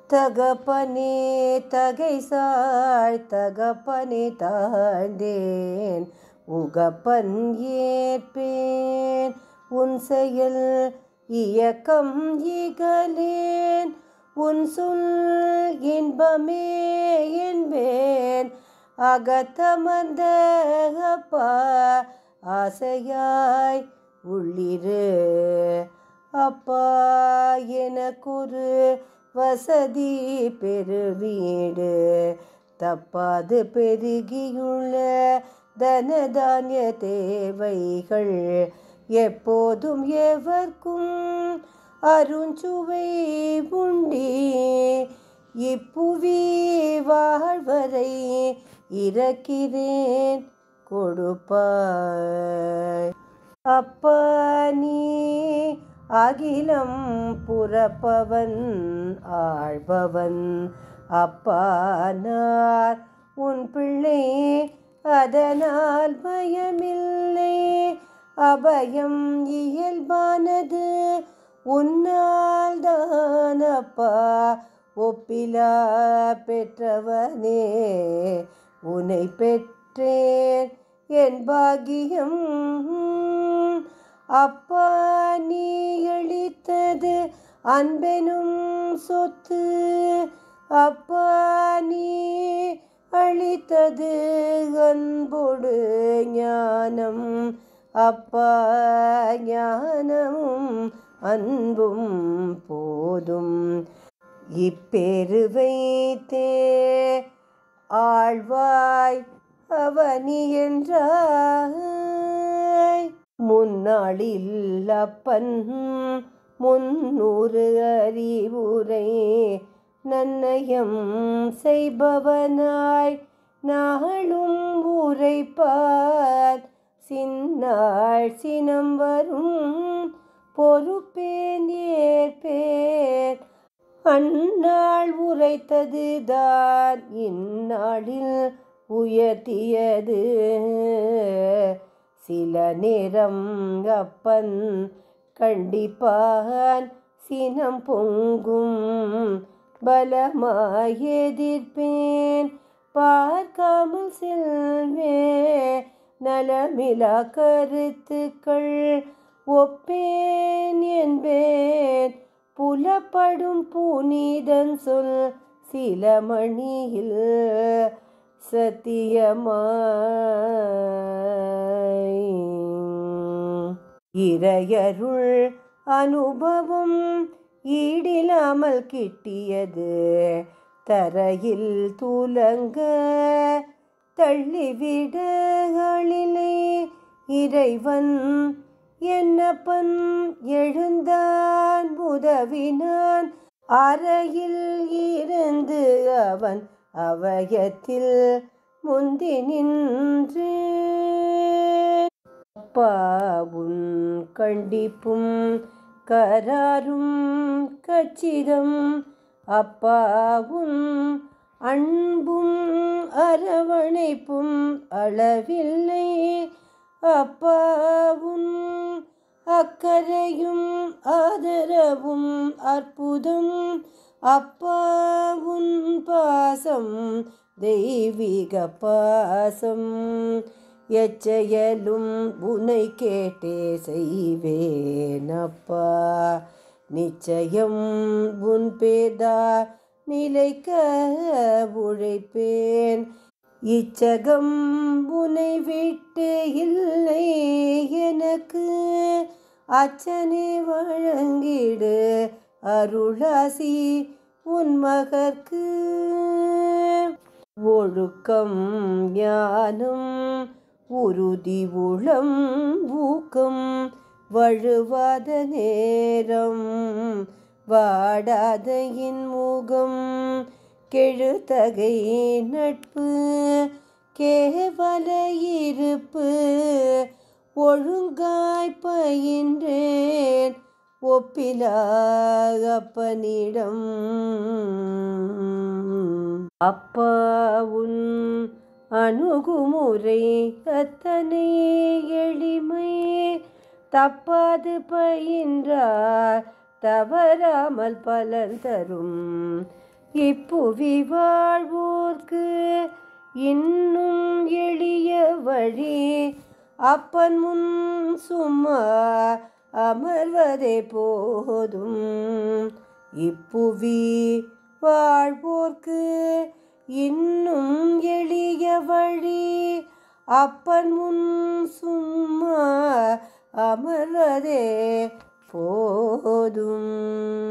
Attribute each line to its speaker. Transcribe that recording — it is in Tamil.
Speaker 1: தகப்பனே தகை சாழ் தகப்பனே தாழ்ந்தேன் உகப்பன் ஏற்பேன் உன் செயல் இயக்கம் இகலேன் உன் சொல் இன்பமே என்பேன் அகத்தமர்ந்த அப்பா ஆசையாய் உள்ளிரு அப்பா எனக்கொரு வசதி பெருவீடு தப்பாது பெருகியுள்ள தனதானிய தேவைகள் எப்போதும் எவர்க்கும் அருஞ்சுவை உண்டே இப்புவி வாழ்வரை இறக்கிறேன் கொடுப்பாய் அப்பா நீ அகிலம் புறப்பவன் ஆழ்பவன் அப்பானார் உன் பிள்ளை அதனால் பயமில்லை அபயம் இயல்பானது உன்னால் தானப்பா ஒப்பிலா பெற்றவனே உனை பெற்றேன் என் பாகியம் அப்பா நீ அளித்தது அன்பெனும் சொத்து அப்பா நீ அளித்தது அன்போடு ஞானம் அப்பா ஞானமும் அன்பும் போதும் இப்பெரு வைத்தே ஆழ்வாய் அவனி என்றாய் முன்னாளில் அப்பன் முன்னூறு அறிவுரை நன்னயம் செய்பவனாய் நாளும் உரைப்பார் சின்னாள் சினம் வரும் பொறுப்பேன் ஏற்பேன் அந்நாள் உரைத்ததுதான் இந்நாளில் உயர்த்தியது சில நேரம் அப்பன் கண்டிப்பான் சினம் பொங்கும் பலமாய் எதிர்ப்பேன் பார்க்காமல் செல்வே நலமிலா கருத்துக்கள் ஒப்பேன் என்பேன் புலப்படும் புனிதன் சொல் சில மணியில் சத்தியமாய் இறையருள் அனுபவம் ஈடில்லாமல் கிட்டியது தரையில் துலங்க தள்ளிவிடகளிலே இறைவன் என்னப்பன் எழுந்தான் உதவினான் அறையில் இருந்து அவன் அவயத்தில் முந்தி நின்று அப்பா உன் கண்டிப்பும் கராரும் கச்சிதம் அப்பாவும் அன்பும் அரவணைப்பும் அளவில்லை அப்பாவும் அக்கறையும் ஆதரவும் அற்புதம் அப்பாவும் பாசம் தெய்வீக பாசம் எச்செயலும் உனை கேட்டே செய்வேன் அப்பா நிச்சயம் உன் பேதா நிலைக்க உழைப்பேன் இச்சகம் உனை விட்டு இல்லை எனக்கு அச்சனை வழங்கிடு அருளாசி உன் மகற்கு ஒழுக்கம் ஞானம் உறுதி உளம் ஊக்கம் வழுவாத நேரம் வாடாத இன்முகம் கெழுத்தகை நட்பு கேவல இருப்பு ஒழுங்காய் பயின்றேன் ஒப்பிலா அப்பனிடம் அப்பா உன் அணுகுமுறை அத்தனை எளிமை தப்பாது பயின்றார் தவறாமல் பலன் தரும் இப்புவி வாழ்வோர்க்கு இன்னும் எளிய வழி அப்பன் முன் சும்மா அமர்வதே போதும் இப்புவி வாழ்வோர்க்கு இன்னும் எளிய வழி அப்பன் முன் சும்மா அமர்வதே போதும்